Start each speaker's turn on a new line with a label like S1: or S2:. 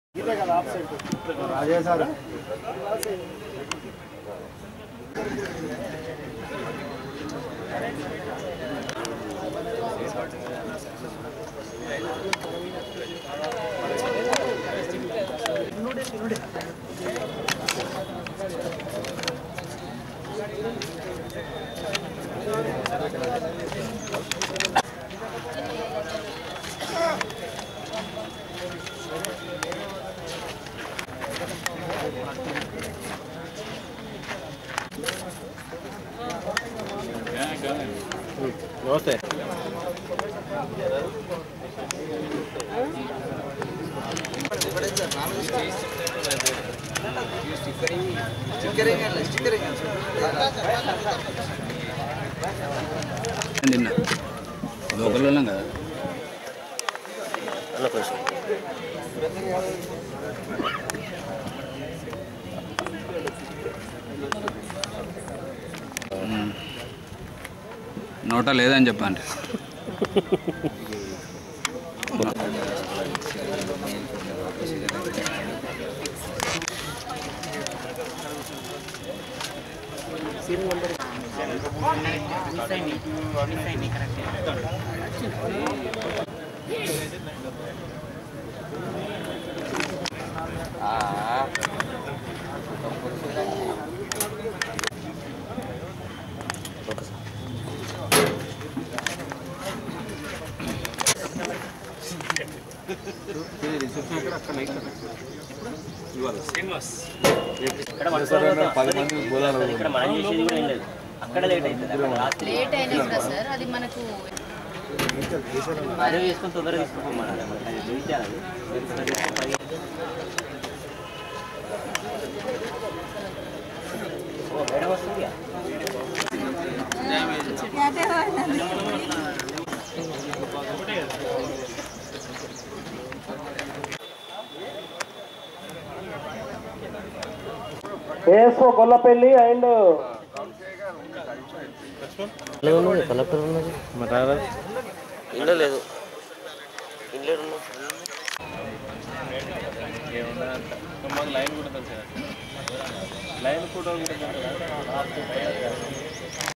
S1: రాజే sir నమస్తే
S2: తిన్నా లోకల్లో ఉన్నాం కదా మ్మ్. నోట లేదని చెప్పండి
S3: ఇక్కడ మనం చేసేది కూడా ఏం లేదు అక్కడ లేట్ అవుతుంది అక్కడ రాత్రి
S4: లేట్ అయినా కూడా సార్ అది మనకు
S3: అదే వేసుకొని తొందరగా తీసుకోమన్నారు అది చూపించాలి ఓ మేడం వస్తుంది
S1: ఏఎస్ఓ గొల్లపల్లి అండ్
S3: ఇంట్లో లేదు ఇంట్లో ఉన్నా
S5: లైన్ కూడా లైన్ కూడా